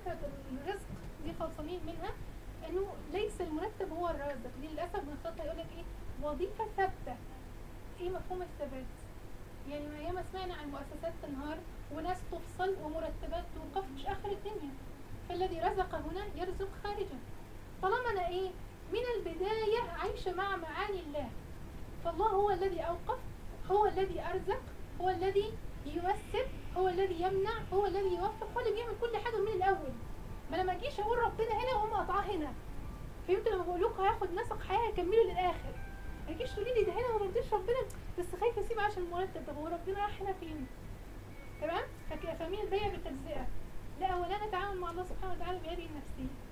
فكره الرزق دي خلصانين منها انه ليس المرتب هو الرازق دي للاسف من الخطه يقول لك ايه وظيفه ثابته ايه مفهوم الثبات يعني ما ياما سمعنا عن مؤسسات تنهار وناس تفصل ومرتبات توقف مش اخر الدنيا فالذي رزق هنا يرزق خارجا طالما انا ايه من البدايه عايشه مع معاني الله فالله هو الذي اوقف هو الذي ارزق هو الذي ييسر هو الذي يمنع هو الذي يوفق هو اللي بيعمل كل حاجه من الاول ما انا ما اجيش اقول ربنا هنا واقوم قاطعاه هنا فهمتوا لما بقول لكم هياخد نسق حياه هكمله للاخر ما تجيش تقولي لي ده هنا وما رضيش ربنا بس خايفه اسيب عشان المرتب طب هو ربنا راح هنا فين؟ تمام؟ فك- فاهمين البيع بالتجزئه لا اولا نتعامل مع الله سبحانه وتعالى بهذه النفسيه